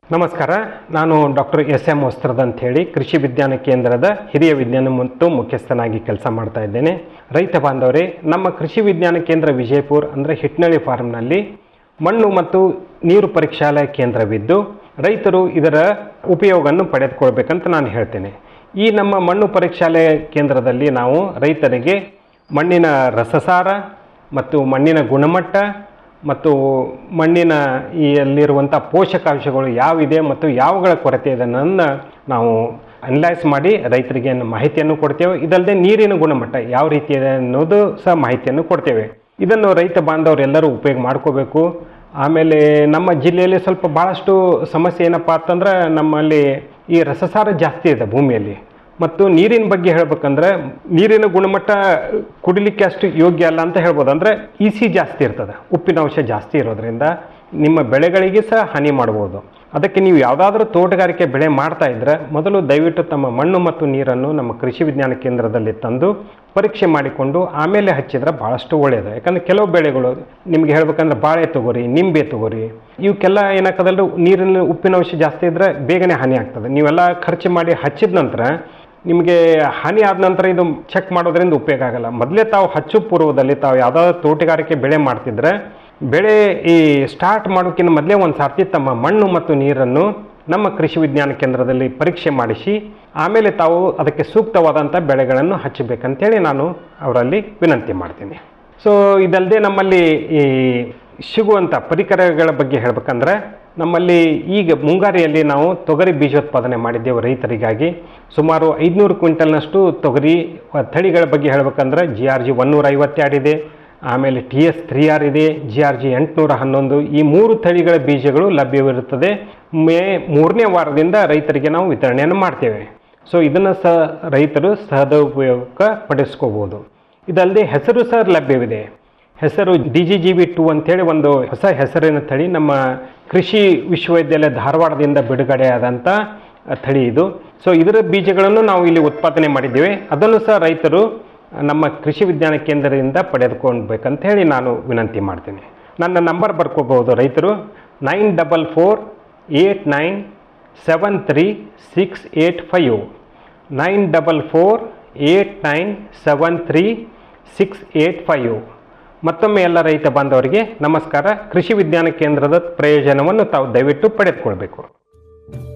ನಮಸ್ಕಾರ ನಾನು doctor S M ವಸ್ತ್ರದ ಅಂತ ಹೇಳಿ ಕೃಷಿ ವಿಜ್ಞಾನ ಕೇಂದ್ರದ ಹಿರಿಯ ವಿಜ್ಞಾನ ಮತ್ತು ಮುಖ್ಯಸ್ಥನಾಗಿ ಕೆಲಸ ಮಾಡ್ತಾ ಇದ್ದೇನೆ ರೈತ ಬಾಂಧವರೇ ನಮ್ಮ ಕೃಷಿ ವಿಜ್ಞಾನ ಕೇಂದ್ರ ವಿಜಯಪುರ ಅಂದರೆ ಹಿಟ್ನಳ್ಳಿ ಫಾರ್ಮ್ನಲ್ಲಿ ಮಣ್ಣು ಮತ್ತು ನೀರು ಪರೀಕ್ಷಾಲಯ ಕೇಂದ್ರವಿದ್ದು ರೈತರು ಇದರ ಉಪಯೋಗವನ್ನು ಪಡೆದುಕೊಳ್ಬೇಕಂತ ನಾನು ಹೇಳ್ತೇನೆ ಈ ನಮ್ಮ ಮಣ್ಣು ಪರೀಕ್ಷಾಲಯ ಕೇಂದ್ರದಲ್ಲಿ ನಾವು ರೈತರಿಗೆ ಮಣ್ಣಿನ ರಸಸಾರ ಮತ್ತು ಮಣ್ಣಿನ ಗುಣಮಟ್ಟ ಮತ್ತು ಮಣ್ಣಿನ ಈ ಅಲ್ಲಿರುವಂಥ ಪೋಷಕಾಂಶಗಳು ಯಾವಿದೆ ಮತ್ತು ಯಾವಗಳ ಕೊರತೆ ಇದೆ ಅನ್ನೋದನ್ನ ನಾವು ಅನಲೈಸ್ ಮಾಡಿ ರೈತರಿಗೆ ಏನು ಮಾಹಿತಿಯನ್ನು ಕೊಡ್ತೇವೆ ಇದಲ್ಲದೆ ನೀರಿನ ಗುಣಮಟ್ಟ ಯಾವ ರೀತಿ ಇದೆ ಅನ್ನೋದು ಸಹ ಮಾಹಿತಿಯನ್ನು ಕೊಡ್ತೇವೆ ಇದನ್ನು ರೈತ ಬಾಂಧವರೆಲ್ಲರೂ ಉಪಯೋಗ ಮಾಡ್ಕೋಬೇಕು ಆಮೇಲೆ ನಮ್ಮ ಜಿಲ್ಲೆಯಲ್ಲಿ ಸ್ವಲ್ಪ ಭಾಳಷ್ಟು ಸಮಸ್ಯೆ ಏನಪ್ಪ ಅಂತಂದ್ರೆ ನಮ್ಮಲ್ಲಿ ಈ ರಸಸಾರ ಜಾಸ್ತಿ ಇದೆ ಭೂಮಿಯಲ್ಲಿ ಮತ್ತು ನೀರಿನ ಬಗ್ಗೆ ಹೇಳ್ಬೇಕಂದ್ರೆ ನೀರಿನ ಗುಣಮಟ್ಟ ಕುಡಿಲಿಕ್ಕೆ ಅಷ್ಟು ಯೋಗ್ಯ ಅಲ್ಲ ಅಂತ ಹೇಳ್ಬೋದು ಅಂದರೆ ಇಸಿ ಜಾಸ್ತಿ ಇರ್ತದೆ ಉಪ್ಪಿನಾಂಶ ಜಾಸ್ತಿ ಇರೋದ್ರಿಂದ ನಿಮ್ಮ ಬೆಳೆಗಳಿಗೆ ಸಹ ಹಾನಿ ಮಾಡ್ಬೋದು ಅದಕ್ಕೆ ನೀವು ಯಾವುದಾದ್ರೂ ತೋಟಗಾರಿಕೆ ಬೆಳೆ ಮಾಡ್ತಾ ಇದ್ರೆ ಮೊದಲು ದಯವಿಟ್ಟು ತಮ್ಮ ಮಣ್ಣು ಮತ್ತು ನೀರನ್ನು ನಮ್ಮ ಕೃಷಿ ವಿಜ್ಞಾನ ಕೇಂದ್ರದಲ್ಲಿ ತಂದು ಪರೀಕ್ಷೆ ಮಾಡಿಕೊಂಡು ಆಮೇಲೆ ಹಚ್ಚಿದ್ರೆ ಭಾಳಷ್ಟು ಒಳ್ಳೆಯದು ಯಾಕಂದರೆ ಕೆಲವು ಬೆಳೆಗಳು ನಿಮ್ಗೆ ಹೇಳ್ಬೇಕಂದ್ರೆ ಬಾಳೆ ತಗೋರಿ ನಿಂಬೆ ತಗೋರಿ ಇವಕ್ಕೆಲ್ಲ ಏನಾಗ್ತದಲ್ಲ ನೀರಿನ ಉಪ್ಪಿನಾಂಶ ಜಾಸ್ತಿ ಇದ್ದರೆ ಬೇಗನೆ ಹಾನಿ ಆಗ್ತದೆ ನೀವೆಲ್ಲ ಖರ್ಚು ಮಾಡಿ ಹಚ್ಚಿದ ನಂತರ ನಿಮಗೆ ಹಾನಿ ಆದ ನಂತರ ಇದು ಚೆಕ್ ಮಾಡೋದ್ರಿಂದ ಉಪಯೋಗ ಆಗಲ್ಲ ಮೊದಲೇ ತಾವು ಹಚ್ಚು ಪೂರ್ವದಲ್ಲಿ ತಾವು ಯಾವುದಾದ್ರು ತೋಟಗಾರಿಕೆ ಬೆಳೆ ಮಾಡ್ತಿದ್ರೆ ಬೆಳೆ ಈ ಸ್ಟಾರ್ಟ್ ಮಾಡೋಕ್ಕಿಂತ ಮೊದಲೇ ಒಂದು ಸರ್ತಿ ತಮ್ಮ ಮಣ್ಣು ಮತ್ತು ನೀರನ್ನು ನಮ್ಮ ಕೃಷಿ ವಿಜ್ಞಾನ ಕೇಂದ್ರದಲ್ಲಿ ಪರೀಕ್ಷೆ ಮಾಡಿಸಿ ಆಮೇಲೆ ತಾವು ಅದಕ್ಕೆ ಸೂಕ್ತವಾದಂಥ ಬೆಳೆಗಳನ್ನು ಹಚ್ಚಬೇಕಂತೇಳಿ ನಾನು ಅವರಲ್ಲಿ ವಿನಂತಿ ಮಾಡ್ತೀನಿ ಸೊ ಇದಲ್ಲದೆ ನಮ್ಮಲ್ಲಿ ಈ ಸಿಗುವಂಥ ಪರಿಕರಗಳ ಬಗ್ಗೆ ಹೇಳ್ಬೇಕಂದ್ರೆ ನಮ್ಮಲ್ಲಿ ಈಗ ಮುಂಗಾರಿಯಲ್ಲಿ ನಾವು ತೊಗರಿ ಬೀಜೋತ್ಪಾದನೆ ಮಾಡಿದ್ದೇವೆ ರೈತರಿಗಾಗಿ ಸುಮಾರು ಐದುನೂರು ಕ್ವಿಂಟಲ್ನಷ್ಟು ತೊಗರಿ ಅಹ್, ತಳಿಗಳ ಬಗ್ಗೆ ಹೇಳ್ಬೇಕಂದ್ರೆ ಜಿ ಆರ್ ಜಿ ಒನ್ನೂರ ಐವತ್ತೆರಡು ಇದೆ ಆಮೇಲೆ ಟಿ ಎಸ್ ತ್ರೀ ಆರ್ ಇದೆ ಜಿ ಆರ್ ಜಿ ಎಂಟುನೂರ ಹನ್ನೊಂದು ಈ ಮೂರು ತಳಿಗಳ ಬೀಜಗಳು ಲಭ್ಯವಿರುತ್ತದೆ ಮೇ ಮೂರನೇ ವಾರದಿಂದ ರೈತರಿಗೆ ನಾವು ವಿತರಣೆಯನ್ನು ಮಾಡ್ತೇವೆ ಸೊ ಇದನ್ನು ಸಹ ರೈತರು ಸದುಪಯೋಗ ಪಡಿಸ್ಕೋಬೋದು ಇದಲ್ಲದೆ ಹೆಸರು ಸಹ ಲಭ್ಯವಿದೆ ಹೆಸರು D G G B two ಅಂತೇಳಿ ಒಂದು ಹೊಸ ಹೆಸರಿನ ತಳಿ ನಮ್ಮ ಕೃಷಿ ವಿಶ್ವವಿದ್ಯಾಲಯ ಧಾರವಾಡದಿಂದ ಬಿಡುಗಡೆಯಾದಂಥ ತಳಿ ಇದು ಸೊ ಇದರ ಬೀಜಗಳನ್ನು ನಾವು ಇಲ್ಲಿ ಉತ್ಪಾದನೆ ಮಾಡಿದ್ದೇವೆ ಅದನ್ನು ಸಹ ರೈತರು ನಮ್ಮ ಕೃಷಿ ವಿಜ್ಞಾನ ಕೇಂದ್ರದಿಂದ ಪಡೆದುಕೊಳ್ಬೇಕಂತ ಹೇಳಿ ನಾನು ವಿನಂತಿ ಮಾಡ್ತೀನಿ ನನ್ನ ನಂಬರ್ ಬರ್ಕೋಬಹುದು ರೈತರು nine double four eight nine seven three six eight five nine double four eight nine seven three six eight five ಮತ್ತೊಮ್ಮೆ ಎಲ್ಲ ರೈತ ಬಾಂಧವರಿಗೆ ನಮಸ್ಕಾರ ಕೃಷಿ ವಿಜ್ಞಾನ ಕೇಂದ್ರದ ಪ್ರಯೋಜನವನ್ನು ತಾವು ದಯವಿಟ್ಟು ಪಡೆದುಕೊಳ್ಬೇಕು